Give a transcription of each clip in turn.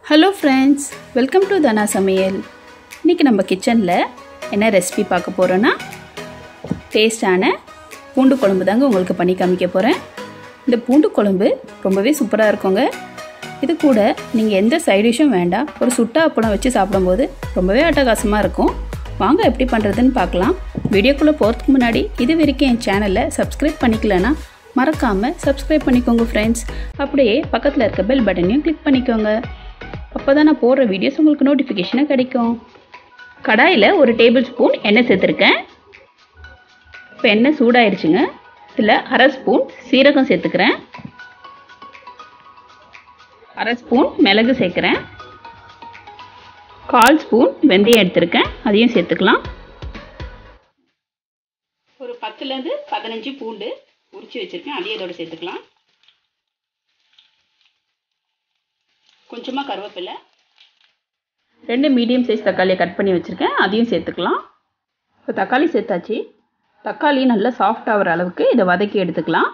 hello friends welcome to Dhana சமையல் இன்றைக்கி நம்ம கிச்சனில் என்ன ரெசிபி பார்க்க போகிறோன்னா டேஸ்டான பூண்டு குழம்பு தாங்க உங்களுக்கு பண்ணி காமிக்க போகிறேன் இந்த பூண்டு குழம்பு ரொம்பவே சூப்பராக இருக்குங்க இது கூட நீங்கள் எந்த சைடிஷும் வேண்டாம் ஒரு சுட்டா அப்பளம் வச்சு சாப்பிடும்போது ரொம்பவே அட்டகாசமாக இருக்கும் வாங்க எப்படி பண்ணுறதுன்னு பார்க்கலாம் வீடியோக்குள்ளே போகிறதுக்கு முன்னாடி இது வரைக்கும் என் சேனலை சப்ஸ்கிரைப் பண்ணிக்கலன்னா மறக்காமல் சப்ஸ்கிரைப் பண்ணிக்கோங்க ஃப்ரெண்ட்ஸ் அப்படியே பக்கத்தில் இருக்க பெல் பட்டனையும் கிளிக் பண்ணிக்கோங்க அப்போ தான் நான் போடுற வீடியோஸ் உங்களுக்கு நோட்டிஃபிகேஷனாக கிடைக்கும் கடாயில் ஒரு டேபிள் ஸ்பூன் எண்ணெய் சேர்த்துருக்கேன் இப்போ எண்ணெய் சூடாயிருச்சுங்க இதில் அரை ஸ்பூன் சீரகம் சேர்த்துக்கிறேன் அரை ஸ்பூன் மிளகு சேர்க்குறேன் கால் ஸ்பூன் வெந்தயம் எடுத்திருக்கேன் அதையும் சேர்த்துக்கலாம் ஒரு பத்துலேருந்து பதினஞ்சு பூண்டு உரிச்சு வச்சுருக்கேன் அதையும் இதோட சேர்த்துக்கலாம் கொஞ்சமாக கருவேப்பிலை ரெண்டு மீடியம் சைஸ் தக்காளியை கட் பண்ணி வச்சுருக்கேன் அதையும் சேர்த்துக்கலாம் இப்போ தக்காளி சேர்த்தாச்சு தக்காளி நல்லா சாஃப்ட் ஆகிற அளவுக்கு இதை வதக்கி எடுத்துக்கலாம்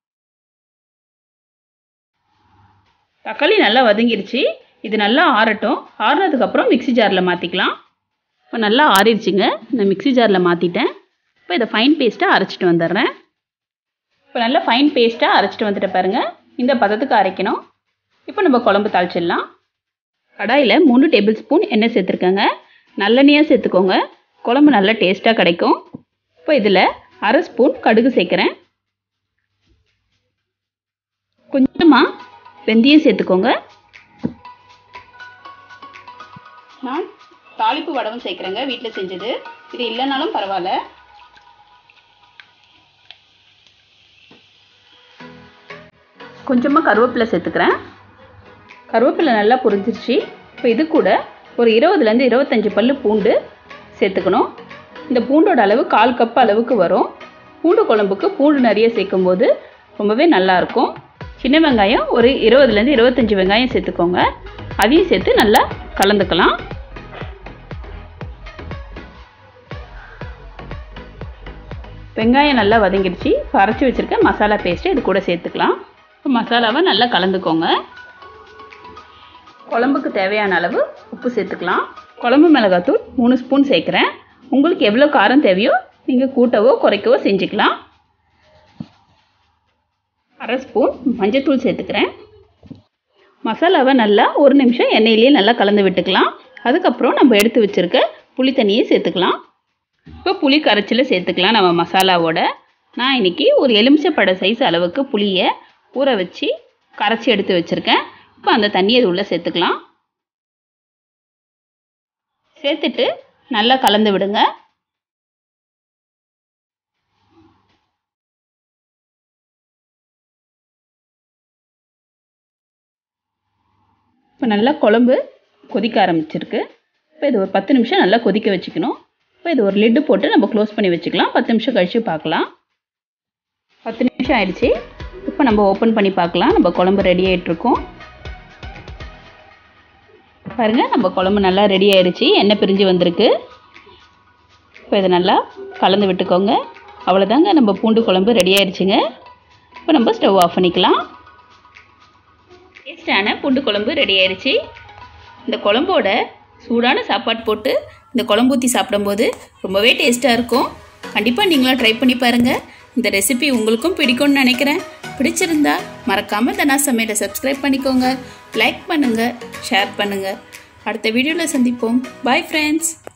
தக்காளி நல்லா வதங்கிருச்சு இது நல்லா ஆறட்டும் ஆறுனதுக்கப்புறம் மிக்சி ஜாரில் மாற்றிக்கலாம் இப்போ நல்லா ஆறிடுச்சுங்க இந்த மிக்சி ஜாரில் மாற்றிட்டேன் இப்போ இதை ஃபைன் பேஸ்ட்டாக அரைச்சிட்டு வந்துடுறேன் இப்போ நல்லா ஃபைன் பேஸ்ட்டாக அரைச்சிட்டு வந்துட்டு பாருங்கள் இந்த பதத்துக்கு அரைக்கணும் இப்போ நம்ம குழம்பு தாளிச்சிடலாம் கடாயில் மூணு டேபிள் ஸ்பூன் எண்ணெய் சேர்த்துருக்கேங்க நல்லெண்ணெயாக சேர்த்துக்கோங்க குழம்பு நல்லா டேஸ்ட்டாக கிடைக்கும் இப்போ இதில் அரை ஸ்பூன் கடுகு சேர்க்குறேன் கொஞ்சமாக வெந்தயம் சேர்த்துக்கோங்க நான் தாளிப்பு வடவும் சேர்க்குறேங்க வீட்டில் செஞ்சது இது இல்லைனாலும் பரவாயில்ல கொஞ்சமாக கருவேப்பிலை சேர்த்துக்கிறேன் கருவேப்பிலை நல்லா புரிஞ்சிருச்சு இப்போ இது கூட ஒரு இருபதுலேருந்து இருபத்தஞ்சி பல் பூண்டு சேர்த்துக்கணும் இந்த பூண்டோட அளவு கால் கப் அளவுக்கு வரும் பூண்டு குழம்புக்கு பூண்டு நிறைய சேர்க்கும் போது ரொம்பவே நல்லாயிருக்கும் சின்ன வெங்காயம் ஒரு இருபதுலேருந்து இருபத்தஞ்சி வெங்காயம் சேர்த்துக்கோங்க அதையும் சேர்த்து நல்லா கலந்துக்கலாம் வெங்காயம் நல்லா வதங்கிடுச்சு அரைச்சி வச்சுருக்க மசாலா பேஸ்ட்டு இது கூட சேர்த்துக்கலாம் மசாலாவை நல்லா கலந்துக்கோங்க குழம்புக்கு தேவையான அளவு உப்பு சேர்த்துக்கலாம் குழம்பு மிளகாத்தூள் மூணு ஸ்பூன் சேர்க்குறேன் உங்களுக்கு எவ்வளோ காரம் தேவையோ நீங்கள் கூட்டவோ குறைக்கவோ செஞ்சுக்கலாம் அரை ஸ்பூன் மஞ்சத்தூள் சேர்த்துக்கிறேன் மசாலாவை நல்லா ஒரு நிமிஷம் எண்ணெயிலேயே நல்லா கலந்து விட்டுக்கலாம் அதுக்கப்புறம் நம்ம எடுத்து வச்சுருக்க புளி தண்ணியை சேர்த்துக்கலாம் இப்போ புளி கரைச்சல் சேர்த்துக்கலாம் நம்ம மசாலாவோட நான் இன்றைக்கி ஒரு எலுமிச்சப்பட சைஸ் அளவுக்கு புளியை ஊற வச்சு கரைச்சி எடுத்து வச்சுருக்கேன் இப்போ அந்த தண்ணியை அது உள்ளே சேர்த்துக்கலாம் சேர்த்துட்டு நல்லா கலந்து விடுங்க இப்போ நல்லா குழம்பு கொதிக்க ஆரம்பிச்சிருக்கு இப்போ இது ஒரு பத்து நிமிஷம் நல்லா கொதிக்க வச்சுக்கணும் இப்போ இது ஒரு லிட்டு போட்டு நம்ம க்ளோஸ் பண்ணி வச்சுக்கலாம் பத்து நிமிஷம் கழித்து பார்க்கலாம் பத்து நிமிஷம் ஆயிடுச்சு இப்போ நம்ம ஓப்பன் பண்ணி பார்க்கலாம் நம்ம குழம்பு ரெடி ஆகிட்ருக்கோம் பாருங்கள் நம்ம குழம்பு நல்லா ரெடி ஆகிடுச்சு எண்ணெய் பிரிஞ்சு வந்திருக்கு இப்போ இதை நல்லா கலந்து விட்டுக்கோங்க அவ்வளோதாங்க நம்ம பூண்டு குழம்பு ரெடி ஆயிடுச்சுங்க இப்போ நம்ம ஸ்டவ் ஆஃப் பண்ணிக்கலாம் டேஸ்டான பூண்டு குழம்பு ரெடி ஆயிடுச்சு இந்த குழம்போட சூடான சாப்பாடு போட்டு இந்த குழம்பு ஊற்றி சாப்பிடும்போது ரொம்பவே டேஸ்ட்டாக இருக்கும் கண்டிப்பாக நீங்களும் ட்ரை பண்ணி பாருங்கள் இந்த ரெசிபி உங்களுக்கும் பிடிக்கும்னு நினைக்கிறேன் பிடிச்சிருந்தா மறக்காமல் தனா சமையலை சப்ஸ்கிரைப் பண்ணிக்கோங்க லைக் பண்ணுங்கள் ஷேர் பண்ணுங்கள் அடுத்த வீடியோவில் சந்திப்போம் பாய் ஃப்ரெண்ட்ஸ்